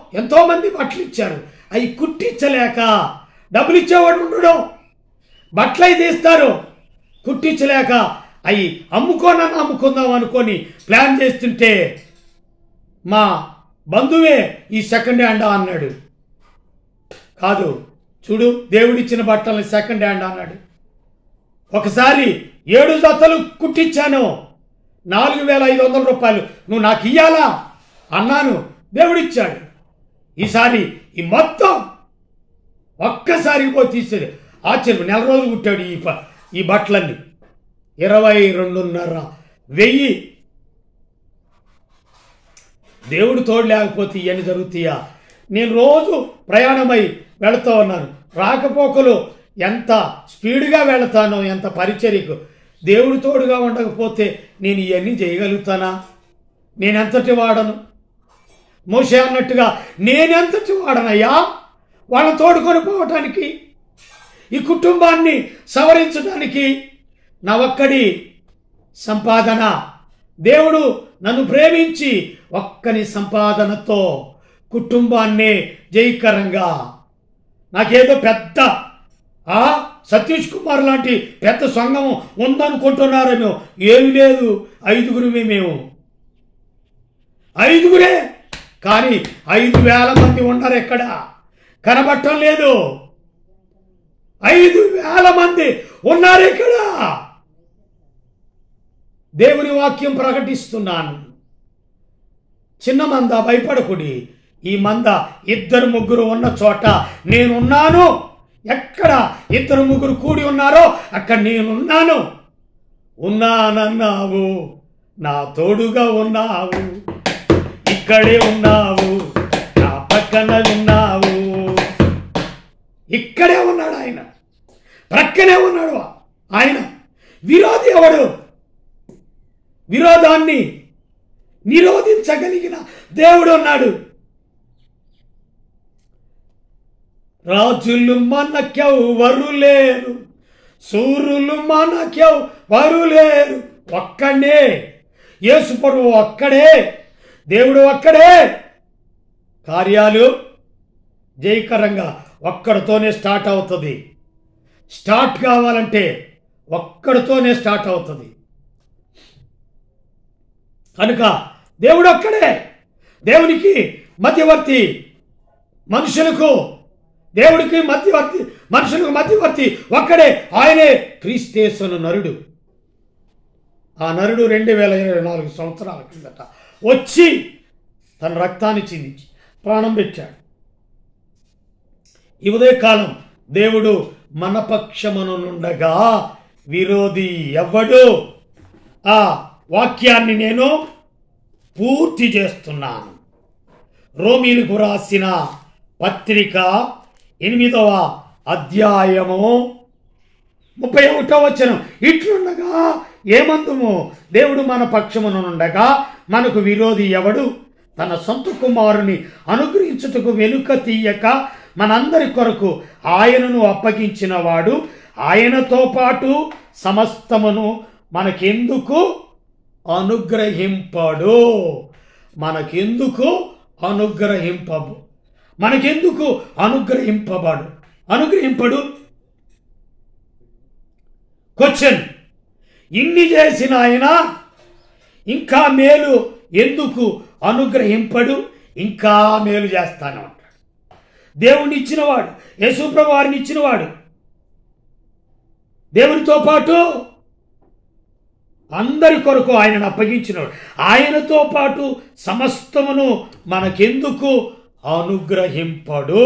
ఎంతో మంది బట్టలు ఇచ్చారు అవి కుట్టించలేక డబ్బులు ఇచ్చేవాడు ఉండడం బట్టలు అవి తీస్తారు కుట్టించలేక అవి అమ్ముకోనని అమ్ముకుందాం అనుకొని ప్లాన్ చేస్తుంటే మా బంధువే ఈ సెకండ్ హ్యాండ్ అన్నాడు కాదు చూడు దేవుడిచ్చిన బట్టల్ని సెకండ్ హ్యాండ్ అన్నాడు ఒకసారి ఏడు జతలు కుట్టించాను నాలుగు వేల ఐదు వందల రూపాయలు నువ్వు నాకు ఇయ్యాలా అన్నాను దేవుడిచ్చాడు ఈసారి ఈ మొత్తం ఒక్కసారి పోయి తీసేది ఆశ్చర్యం నెల రోజులు కుట్టాడు ఈ ప- ఈ బట్టలన్నీ ఇరవై రెండున్నర వెయ్యి దేవుడు తోడు లేకపోతే ఇవన్నీ జరుగుతాయా నేను రోజు ప్రయాణమై వెళుతూ ఉన్నాను రాకపోకలు ఎంత స్పీడ్గా వెళతానో ఎంత పరిచర్యకు దేవుడు తోడుగా ఉండకపోతే నేను ఇవన్నీ చేయగలుగుతానా నేనెంతటి వాడను మోసే అన్నట్టుగా నేనెంతటి వాడనయ్యా వాళ్ళ తోడుకొని పోవటానికి ఈ కుటుంబాన్ని సవరించడానికి నా ఒక్కడి సంపాదన దేవుడు నన్ను ప్రేమించి ఒక్కని సంపాదనతో కుటుంబాన్నే జయకరంగా నాకేదో పెద్ద ఆ సతీష్ కుమార్ లాంటి పెద్ద సంఘం ఉందనుకుంటున్నారేమో ఏమి లేదు ఐదుగురుమే మేము ఐదుగురే కానీ ఐదు వేల మంది ఉన్నారు ఎక్కడ కనబట్టం లేదు ఐదు వేల మంది ఉన్నారు ఇక్కడ దేవుని వాక్యం ప్రకటిస్తున్నాను చిన్న మంద భయపడకుడి ఈ మంద ఇద్దరు ముగ్గురు ఉన్న చోట నేనున్నాను ఎక్కడ ఇద్దరు ముగ్గురు కూడి ఉన్నారో అక్కడ నేనున్నాను ఉన్నానన్నావు నా తోడుగా ఉన్నావు ఇక్కడే ఉన్నావు నా పక్కన ఉన్నావు ఇక్కడే ఉన్నాడు ఆయన ప్రక్కనే ఉన్నాడు ఆయన విరోధి ఎవడు విరోధాన్ని నిరోధించగలిగిన దేవుడు ఉన్నాడు రాజులు మనకెవ్వరు లేరు సూర్యులు మనకెవ్వరు లేరు ఒక్కడే యేసు పొడవు ఒక్కడే దేవుడు ఒక్కడే కార్యాలు జయకరంగా ఒక్కడితోనే స్టార్ట్ అవుతుంది స్టార్ట్ కావాలంటే ఒక్కడితోనే స్టార్ట్ అవుతుంది కనుక దేవుడు ఒక్కడే దేవునికి మధ్యవర్తి మనుషులకు దేవుడికి మధ్యవర్తి మనుషులకు మధ్యవర్తి ఒక్కడే ఆయనే క్రీస్తేశ్వను నరుడు ఆ నరుడు రెండు వేల ఇరవై నాలుగు సంవత్సరాల కిందట వచ్చి తన రక్తాన్ని చిందించి ప్రాణం పెట్టాడు ఈ ఉదయకాలం దేవుడు మన పక్షమునుండగా విరోధి ఎవ్వడు ఆ వాక్యాన్ని నేను పూర్తి చేస్తున్నాను రోమీలకు రాసిన పత్రిక ఎనిమిదవ అధ్యాయము ముప్పై ఒకటో వచ్చిన ఇట్లుండగా ఏమందుము దేవుడు మన పక్షమునుండగా మనకు విరోధి ఎవడు తన సొంత కుమారుని అనుగ్రహించుటకు వెనుక తీయక మనందరి కొరకు ఆయనను అప్పగించిన వాడు ఆయనతో పాటు సమస్తమును మనకెందుకు అనుగ్రహింపడు మనకెందుకు అనుగ్రహింపబు మనకెందుకు అనుగ్రహింపబడు అనుగ్రహింపడు క్వశ్చన్ ఇన్ని చేసిన ఆయన ఇంకా మేలు ఎందుకు అనుగ్రహింపడు ఇంకా మేలు చేస్తాను అంటాడు దేవుణ్ణి ఇచ్చినవాడు యేసుప్రభు వారిని ఇచ్చినవాడు దేవునితో పాటు అందరి కొరకు ఆయనను అప్పగించినవాడు ఆయనతో పాటు సమస్తమును మనకెందుకు అనుగ్రహింపడు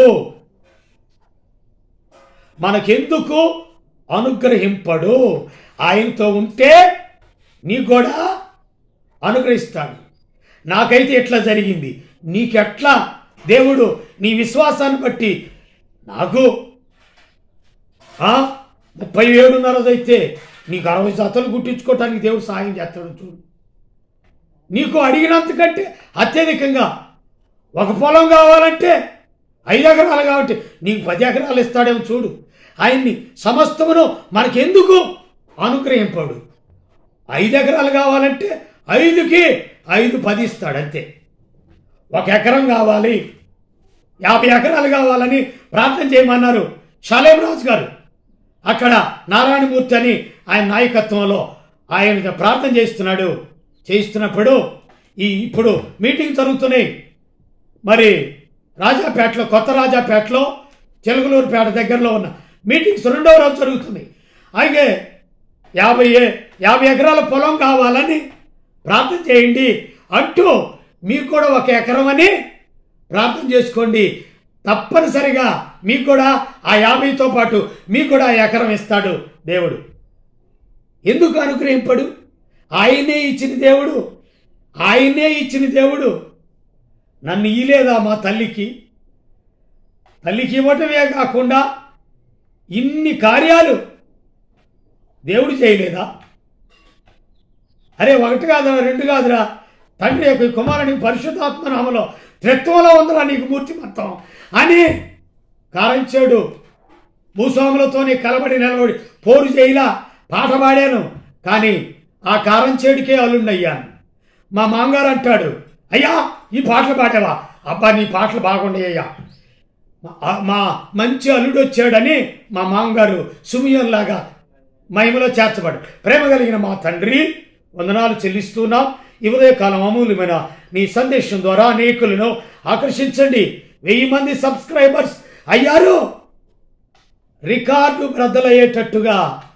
మనకెందుకు అనుగ్రహింపడు ఆయనతో ఉంటే నీ కూడా అనుగ్రహిస్తాడు నాకైతే ఎట్లా జరిగింది నీకెట్లా దేవుడు నీ విశ్వాసాన్ని బట్టి నాకు ఆ, ముప్పై ఏడున్నరదైతే నీకు అరవై శాతాలు గుట్టించుకోవటానికి దేవుడు సాయం చేస్తాడు చూడు నీకు అడిగినంతకంటే అత్యధికంగా ఒక పొలం కావాలంటే ఐదు ఎకరాలు కాబట్టి నీకు పది ఎకరాలు ఇస్తాడేమో చూడు ఆయన్ని సమస్తమును మనకెందుకు అనుగ్రహింపడు ఐదు ఎకరాలు కావాలంటే ఐదుకి ఐదు పది ఇస్తాడు అంతే ఒక ఎకరం కావాలి యాభై ఎకరాలు కావాలని ప్రార్థన చేయమన్నారు షాలేం రాజు గారు అక్కడ నారాయణమూర్తి అని ఆయన నాయకత్వంలో ఆయన ప్రార్థన చేస్తున్నాడు చేస్తున్నప్పుడు ఈ ఇప్పుడు మీటింగ్ జరుగుతున్నాయి మరి రాజాపేటలో కొత్త రాజాపేటలో చిలకలూరుపేట దగ్గరలో ఉన్న మీటింగ్స్ రెండవ రోజు జరుగుతుంది అలాగే యాభై ఏ- యాభై ఎకరాల పొలం కావాలని ప్రార్థన చేయండి అంటూ మీకు కూడా ఒక ఎకరం అని ప్రార్థన చేసుకోండి తప్పనిసరిగా మీకు కూడా ఆ యాభైతో పాటు మీకు కూడా ఆ ఎకరం ఇస్తాడు దేవుడు ఎందుకు అనుగ్రహింపడు ఆయనే ఇచ్చిన దేవుడు ఆయనే ఇచ్చిన దేవుడు నన్ను ఇయ్యలేదా మా తల్లికి తల్లికి ఇవ్వటమే కాకుండా ఇన్ని కార్యాలు దేవుడు చేయలేదా అరే ఒకటి కాదురా రెండు కాదురా తండ్రి యొక్క కుమారుని పరిశుద్ధాత్మ నామలో త్రిత్వంలో ఉందిరా నీకు మూర్తి మొత్తం అని కారంచాడు భూస్వాములతోనే కలబడి నిలబడి పోరు చేయలా పాట పాడాను కానీ ఆ కారంచేడికే అల్లుండయ్యాను మా మామగారు అంటాడు అయ్యా ఈ పాటలు పాడావా అబ్బా నీ పాటలు బాగుండయ్యా మా- మా మంచి అల్లుడు వచ్చాడని మా మామగారు సుమియంలాగా మహిమలో చేర్చబడు ప్రేమ కలిగిన మా తండ్రి వందనాలు చెల్లిస్తున్నాం ఈ ఉదయకాలం అమూల్యమైన నీ సందేశం ద్వారా అనేకులను ఆకర్షించండి వెయ్యి మంది సబ్స్క్రైబర్స్ అయ్యారు రికార్డు బ్రద్దలయ్యేటట్టుగా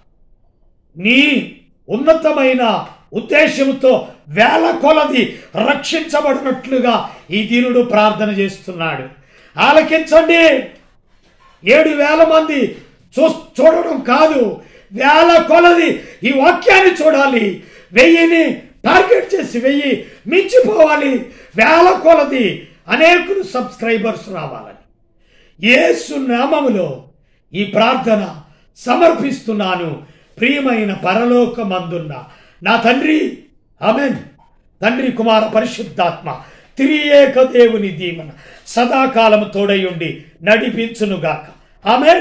నీ ఉన్నతమైన ఉద్దేశంతో వేల కొలది రక్షించబడినట్లుగా ఈ దీనుడు ప్రార్థన చేస్తున్నాడు ఆలకించండి ఏడు వేల మంది చూ చూడడం కాదు వేల కొలది ఈ వాక్యాన్ని చూడాలి వెయ్యిని టార్గెట్ చేసి వెయ్యి మించిపోవాలి వేల కొలది అనేకులు సబ్స్క్రైబర్స్ రావాలని యేసు నామములో ఈ ప్రార్థన సమర్పిస్తున్నాను ప్రియమైన పరలోకమందున్న నా తండ్రి ఆమెన్ తండ్రి కుమార పరిశుద్ధాత్మ తిరియేక దేవుని దీవెన సదాకాలము తోడయుండి నడిపించునుగాక ఆమెన్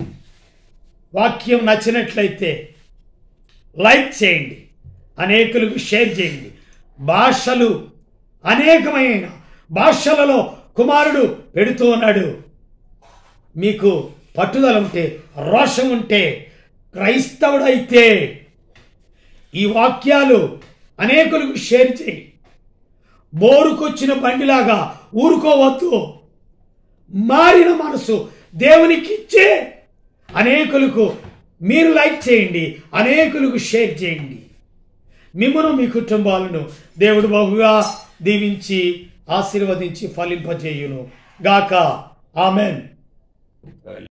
వాక్యం నచ్చినట్లయితే లైక్ చేయండి అనేకులకు షేర్ చేయండి భాషలు అనేకమైన భాషలలో కుమారుడు పెడుతూ ఉన్నాడు మీకు పట్టుదల ఉంటే రోషం ఉంటే క్రైస్తవుడైతే ఈ వాక్యాలు అనేకులకు షేర్ చేయి బోరుకొచ్చిన బండిలాగా ఊరుకోవద్దు మారిన మనసు దేవునికి ఇచ్చే అనేకులకు మీరు లైక్ చేయండి అనేకులకు షేర్ చేయండి మిమ్మను మీ కుటుంబాలను దేవుడు బహుగా దీవించి ఆశీర్వదించి ఫలింపజేయును గాక ఆమెన్